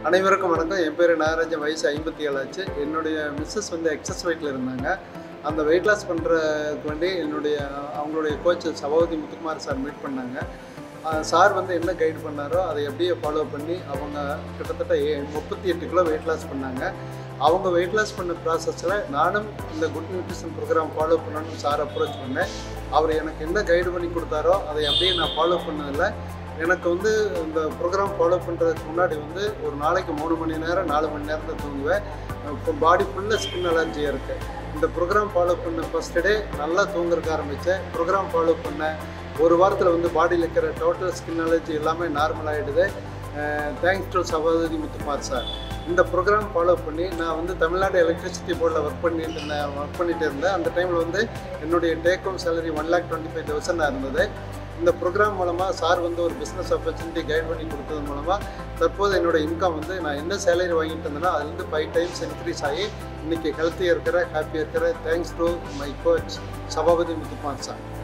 அனைவருக்கும் வணக்கம் என் பேர் நாகராஜன் வயசு ஐம்பத்தி ஏழு ஆச்சு என்னுடைய மிஸ்ஸஸ் வந்து எக்ஸஸ் வெயிட்டில் இருந்தாங்க அந்த வெயிட் லாஸ் பண்ணுறதுக்கு வேண்டி என்னுடைய அவங்களுடைய coach Sabavathi Muthukumar sir meet பண்ணாங்க சார் வந்து என்ன கைடு பண்ணாரோ அதை எப்படியே ஃபாலோ பண்ணி அவங்க கிட்டத்தட்ட ஏ முப்பத்தி எட்டு கிலோ வெயிட் லாஸ் பண்ணாங்க அவங்க வெயிட் லாஸ் பண்ண ப்ராசஸில் நானும் இந்த குட் நியூட்ரிஷன் ப்ரோக்ராம் ஃபாலோ பண்ணணும்னு சார் அப்ரோச் பண்ணேன் அவர் எனக்கு என்ன கைடு பண்ணி கொடுத்தாரோ அதை அப்படியே நான் ஃபாலோ பண்ணதில்லை எனக்கு வந்து இந்த ப்ரோக்ராம் ஃபாலோ பண்ணுறதுக்கு முன்னாடி வந்து ஒரு நாளைக்கு மூணு மணி நேரம் நாலு மணி நேரத்தை தூங்குவேன் இப்போ பாடி ஃபுல்லாக ஸ்கின் அலர்ஜியாக இருக்குது இந்த ப்ரோக்ராம் ஃபாலோ பண்ண ஃபஸ்ட் டே நல்லா தூங்குறதுக்கு ஆரம்பித்தேன் ப்ரோக்ராம் ஃபாலோ பண்ண ஒரு வாரத்தில் வந்து பாடியில் இருக்கிற டோட்டல் ஸ்கின் அலர்ஜி எல்லாமே நார்மல் ஆகிடுது தேங்க்ஸ் டு சகோதரி முத்துமார் சார் இந்த ப்ரோக்ராம் ஃபாலோ பண்ணி நான் வந்து தமிழ்நாடு எலக்ட்ரிசிட்டி போர்டில் ஒர்க் பண்ணிட்டு இருந்தேன் ஒர்க் பண்ணிட்டு இருந்தேன் அந்த டைமில் வந்து என்னுடைய take home salary one lakh twenty five தௌசண்டாக இருந்தது இந்த ப்ரோக்ராம் மூலமாக சார் வந்து ஒரு பிஸ்னஸ் ஆப்பர்ச்சுனிட்டி கைட் பண்ணி கொடுத்தது மூலமாக தற்போது என்னோட இன்கம் வந்து நான் என்ன சேலரி வாங்கிட்டு இருந்தேனோ அதுலேருந்து ஃபைவ் டைம்ஸ் இன்க்ரீஸ் ஆகி இன்றைக்கி ஹெல்த்தியாக இருக்கிற ஹாப்பியாக இருக்கிற thanks to my coach Sabapathy Muthukumar sir